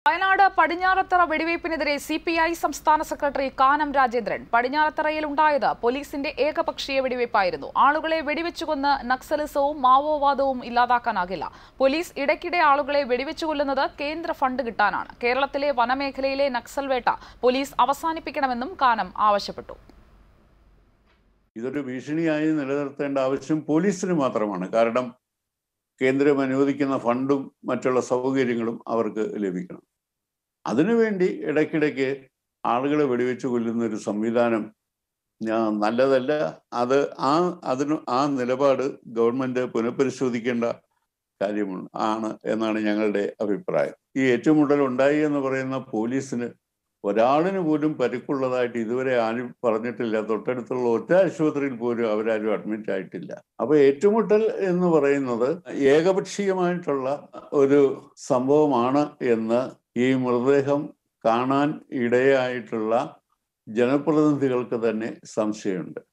വയനാട് പടിഞ്ഞാറത്തറ വെടിവയ്പ്പിനെതിരെ C P I സംസ്ഥാന secretary Kanam Rajendran പടിഞ്ഞാറത്തറയിൽ ഉണ്ടായത് പോലീസിന്റെ ഏകപക്ഷീയ വെടിവയ്പ്പായിരുന്നു ആളുകളെ വെടിവെച്ചുകൊന്ന് നക്സലിസവും മാവോവാദവും ഇല്ലാതാക്കാനാകില്ല പോലീസ് ഇടയ്ക്കിടെ ആളുകളെ വെടിവെച്ചു കൊല്ലുന്നത് കേന്ദ്ര ഫണ്ട് കിട്ടാനാണ് കേരളത്തിലെ വനമേഖലയിലെ നക്സൽ വേട്ട പോലീസ് അവസാനിപ്പിക്കണമെന്നും കാനം ആവശ്യപ്പെട്ടു ഇതൊരു ഭീഷണിയായി നിലനിർത്തേണ്ട ആവശ്യം പോലീസിന് മാത്രമാണ് കാരണം കേന്ദ്രം അനുവദിക്കുന്ന ഫണ്ടും മറ്റുള്ള സൗകര്യങ്ങളും അവർക്ക് ലഭിക്കണം അതിനുവേണ്ടി ഇടയ്ക്കിടയ്ക്ക് ആളുകളെ വെടിവെച്ച് കൊല്ലുന്ന ഒരു സംവിധാനം ഞാൻ നല്ലതല്ല അത് ആ അതിന് ആ നിലപാട് ഗവൺമെന്റ് പുനഃപരിശോധിക്കേണ്ട കാര്യമാണ് ആണ് എന്നാണ് ഞങ്ങളുടെ അഭിപ്രായം ഈ ഏറ്റുമുട്ടൽ ഉണ്ടായി എന്ന് പറയുന്ന പോലീസിന് ഒരാളിന് പോലും പരിക്കുള്ളതായിട്ട് ഇതുവരെ ആരും പറഞ്ഞിട്ടില്ല തൊട്ടടുത്തുള്ള ഒറ്റ ആശുപത്രിയിൽ പോലും അവരാരും അഡ്മിറ്റ് ആയിട്ടില്ല അപ്പൊ ഏറ്റുമുട്ടൽ എന്ന് പറയുന്നത് ഏകപക്ഷീയമായിട്ടുള്ള ഒരു സംഭവമാണ് എന്ന് ഈ മൃതദേഹം കാണാൻ ഇടയായിട്ടുള്ള ജനപ്രതിനിധികൾക്ക് തന്നെ സംശയമുണ്ട്